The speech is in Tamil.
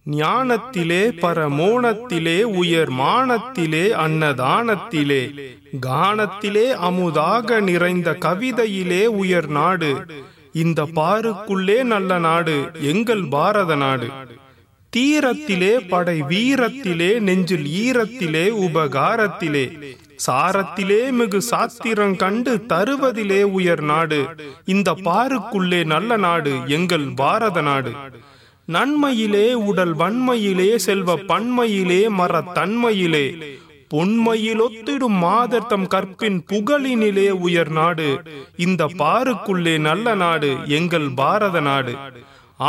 ஞானத்திலே பரமோணத்திலே உயர் மானத்திலே அன்னதானத்திலே கானத்திலே அமுதாக நிறைந்த கவிதையிலே உயர் நாடு இந்த பாருக்குள்ளே நல்ல நாடு எங்கள் பாரத நாடு தீரத்திலே படை வீரத்திலே நெஞ்சில் ஈரத்திலே உபகாரத்திலே சாரத்திலே மிகு சாத்திரம் கண்டு தருவதிலே உயர் நாடு இந்த பாருக்குள்ளே நல்ல நாடு எங்கள் பாரத நாடு நன்மையிலே உடல் வன்மையிலே செல்வ பன்மையிலே மரத்தன்மையிலே பொன்மையிலொத்திடும் மாதர்த்தம் கற்பின் புகழினிலே உயர் நாடு இந்த பாருக்குள்ளே நல்ல நாடு எங்கள் பாரத நாடு